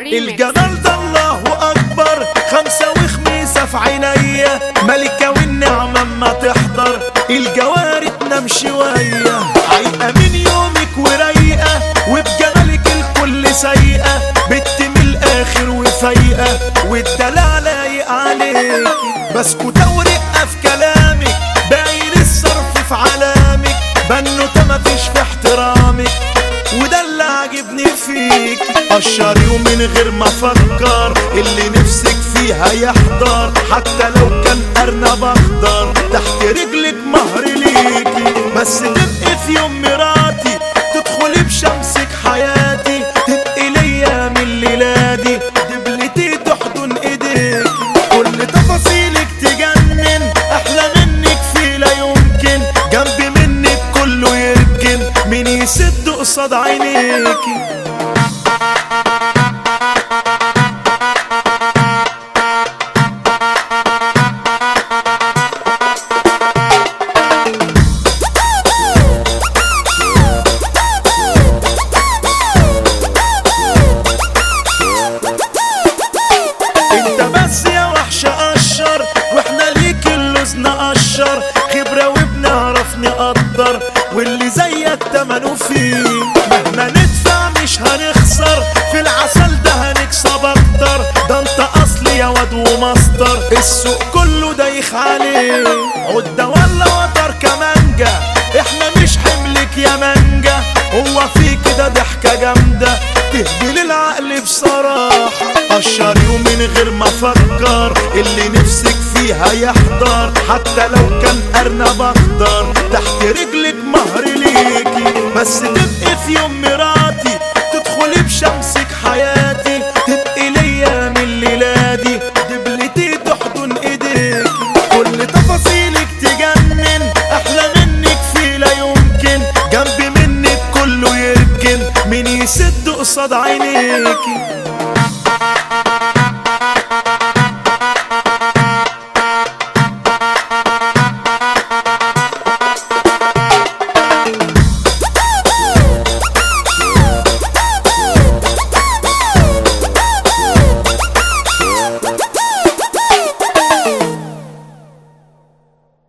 الجمال ده الله اكبر خمسة وخميسة في عينيا ملكة والنعمة اما تحضر الجواري تنام شوية عايقة من يومك ورايقة وبجمالك الكل سيئة بت من الاخر وفايقة والدلع لايق عليك بسكوتة ورقة في كلامك باين الصرف في علامك بنوتة مفيش في احترامك وده اللي عاجبني فيك قشري ومن غير ما افكر اللي نفسك فيها يحضر حتى لو كان ارنب اخضر تحت رجلك مهر ليكي بس تبقي في يوم مراتي تدخلي بشمسك حياتي تبقي ليا من ليلادي دبلتي تحضن ايديك كل تفاصيلك تجنن احلى منك في لا يمكن جنبي منك كله يركن مين يسد قصاد عينيكي انت بس يا وحش قشر واحنا ليك اللوز نقشر خبرة وبنعرف نقدر واللي زيك تمنه فيه مهما ندفع مش هنخسر في العسل ده هنكسب اكتر ده انت اصل يا واد ومصدر السوق كله دايخ عليه عدة ولا وتر كمانجا احنا مش حملك يا مانجا هو في كده ضحكة جامدة تهدي للعقل بصراحة قشري ومن غير ما افكر اللي نفسك فيها يحضر حتى لو كان ارنب اخضر تحت رجلك مهر ليكي بس تبقي في يوم مراتي تدخلي بشمسك حياتي تبقي ليا من ليلادي دبلتي تحضن ايديك كل تفاصيلك تجنن احلى منك في لا يمكن جنبي منك كله يركن مين يسد قصاد عينيكي